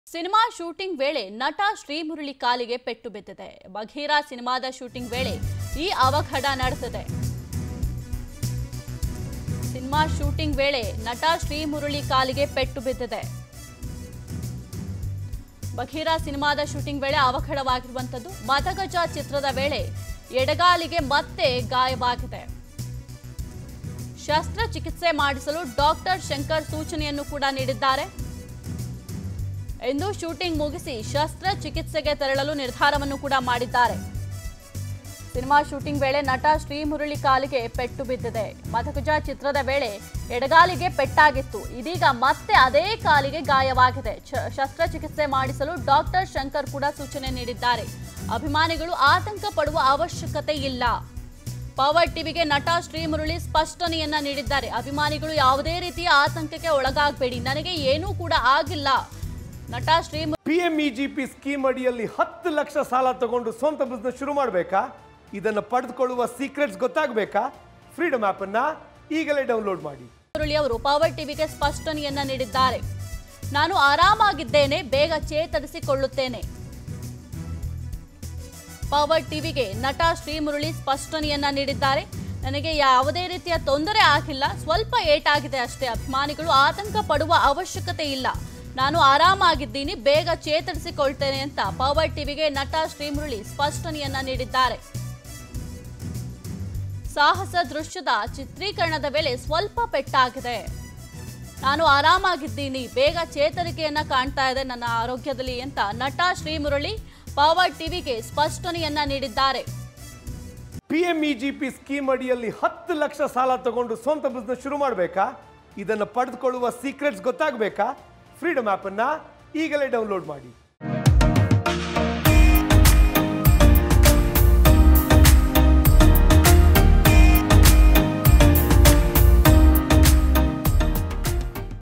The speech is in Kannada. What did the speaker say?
ಸಿನಿಮಾ ಶೂಟಿಂಗ್ ವೇಳೆ ನಟ ಶ್ರೀಮುರಳಿ ಕಾಲಿಗೆ ಪೆಟ್ಟು ಬಿದ್ದಿದೆ ಬಘೀರಾ ಸಿನಿಮಾದ ಶೂಟಿಂಗ್ ವೇಳೆ ಈ ಅವಘಡ ನಡೆದಿದೆ ಸಿನಿಮಾ ಶೂಟಿಂಗ್ ವೇಳೆ ನಟ ಶ್ರೀಮುರಳಿ ಕಾಲಿಗೆ ಪೆಟ್ಟು ಬಿದ್ದಿದೆ ಬಘೀರಾ ಸಿನಿಮಾದ ಶೂಟಿಂಗ್ ವೇಳೆ ಅವಘಡವಾಗಿರುವಂಥದ್ದು ಮದಗಜ ಚಿತ್ರದ ವೇಳೆ ಎಡಗಾಲಿಗೆ ಮತ್ತೆ ಗಾಯವಾಗಿದೆ ಶಸ್ತ್ರಚಿಕಿತ್ಸೆ ಮಾಡಿಸಲು ಡಾಕ್ಟರ್ ಶಂಕರ್ ಸೂಚನೆಯನ್ನು ಕೂಡ ನೀಡಿದ್ದಾರೆ ಇಂದು ಶೂಟಿಂಗ್ ಮುಗಿಸಿ ಶಸ್ತ್ರಚಿಕಿತ್ಸೆಗೆ ತೆರಳಲು ನಿರ್ಧಾರವನ್ನು ಕೂಡ ಮಾಡಿದ್ದಾರೆ ಸಿನಿಮಾ ಶೂಟಿಂಗ್ ವೇಳೆ ನಟ ಶ್ರೀಮುರಳಿ ಕಾಲಿಗೆ ಪೆಟ್ಟು ಬಿದ್ದಿದೆ ಮದಗಜ ಚಿತ್ರದ ವೇಳೆ ಎಡಗಾಲಿಗೆ ಪೆಟ್ಟಾಗಿತ್ತು ಇದೀಗ ಮತ್ತೆ ಅದೇ ಕಾಲಿಗೆ ಗಾಯವಾಗಿದೆ ಶ- ಶಸ್ತ್ರಚಿಕಿತ್ಸೆ ಮಾಡಿಸಲು ಡಾಕ್ಟರ್ ಶಂಕರ್ ಕೂಡ ಸೂಚನೆ ನೀಡಿದ್ದಾರೆ ಅಭಿಮಾನಿಗಳು ಆತಂಕ ಪಡುವ ಅವಶ್ಯಕತೆ ಇಲ್ಲ ಪವರ್ ಟಿವಿಗೆ ನಟ ಶ್ರೀಮುರಳಿ ಸ್ಪಷ್ಟನೆಯನ್ನ ನೀಡಿದ್ದಾರೆ ಅಭಿಮಾನಿಗಳು ಯಾವುದೇ ರೀತಿಯ ಆತಂಕಕ್ಕೆ ಒಳಗಾಗಬೇಡಿ ನನಗೆ ಏನೂ ಕೂಡ ಆಗಿಲ್ಲ ನಟ ಶ್ರೀಮು ಪಿಎಂಇಜಿಪಿ ಸ್ಕೀಮ್ ಅಡಿಯಲ್ಲಿ ಹತ್ತು ಲಕ್ಷ ಸಾಲ ತಗೊಂಡು ಸ್ವಂತ ಬಿಸ್ನೆಸ್ ಶುರು ಮಾಡಬೇಕಾ ಇದನ್ನು ಪಡೆದುಕೊಳ್ಳುವ ಸೀಕ್ರೆಟ್ಸ್ ಗೊತ್ತಾಗಬೇಕಾ ಫ್ರೀಡಮ್ ಅನ್ನ ಈಗಲೇ ಡೌನ್ಲೋಡ್ ಮಾಡಿ ಮುರಳಿ ಅವರು ಪವರ್ ಟಿವಿಗೆ ಸ್ಪಷ್ಟನೆಯನ್ನ ನೀಡಿದ್ದಾರೆ ನಾನು ಆರಾಮಾಗಿದ್ದೇನೆ ಬೇಗ ಚೇತರಿಸಿಕೊಳ್ಳುತ್ತೇನೆ ಪವರ್ ಟಿವಿಗೆ ನಟ ಶ್ರೀಮುರಳಿ ಸ್ಪಷ್ಟನೆಯನ್ನ ನೀಡಿದ್ದಾರೆ ನನಗೆ ಯಾವುದೇ ರೀತಿಯ ತೊಂದರೆ ಆಗಿಲ್ಲ ಸ್ವಲ್ಪ ಏಟಾಗಿದೆ ಅಷ್ಟೇ ಅಭಿಮಾನಿಗಳು ಆತಂಕ ಪಡುವ ಅವಶ್ಯಕತೆ ಇಲ್ಲ ನಾನು ಆರಾಮಾಗಿದ್ದೀನಿ ಬೇಗ ಚೇತರಿಸಿಕೊಳ್ತೇನೆ ಅಂತ ಪವರ್ ಟಿವಿಗೆ ನಟ ಶ್ರೀಮುರಳಿ ಸ್ಪಷ್ಟನೆಯನ್ನ ನೀಡಿದ್ದಾರೆ ಸಾಹಸ ದೃಶ್ಯದ ಚಿತ್ರೀಕರಣದ ವೇಳೆ ಸ್ವಲ್ಪ ಪೆಟ್ಟಾಗಿದೆ ನಾನು ಆರಾಮಾಗಿದ್ದೀನಿ ಬೇಗ ಚೇತರಿಕೆಯನ್ನ ಕಾಣ್ತಾ ಇದೆ ನನ್ನ ಆರೋಗ್ಯದಲ್ಲಿ ಅಂತ ನಟ ಶ್ರೀಮುರಳಿ ಪವರ್ ಟಿವಿಗೆ ಸ್ಪಷ್ಟನೆಯನ್ನ ನೀಡಿದ್ದಾರೆ ಪಿಎಂಇಜಿಪಿ ಸ್ಕೀಮ್ ಅಡಿಯಲ್ಲಿ ಹತ್ತು ಲಕ್ಷ ಸಾಲ ತಗೊಂಡು ಸ್ವಂತ ಬಿಸ್ನೆಸ್ ಶುರು ಮಾಡಬೇಕಾ ಇದನ್ನು ಪಡೆದುಕೊಳ್ಳುವ ಸೀಕ್ರೆಟ್ಸ್ ಗೊತ್ತಾಗಬೇಕಾ ಫ್ರೀಡಮ್ ಅನ್ನ ಈಗಲೇ ಡೌನ್ಲೋಡ್ ಮಾಡಿ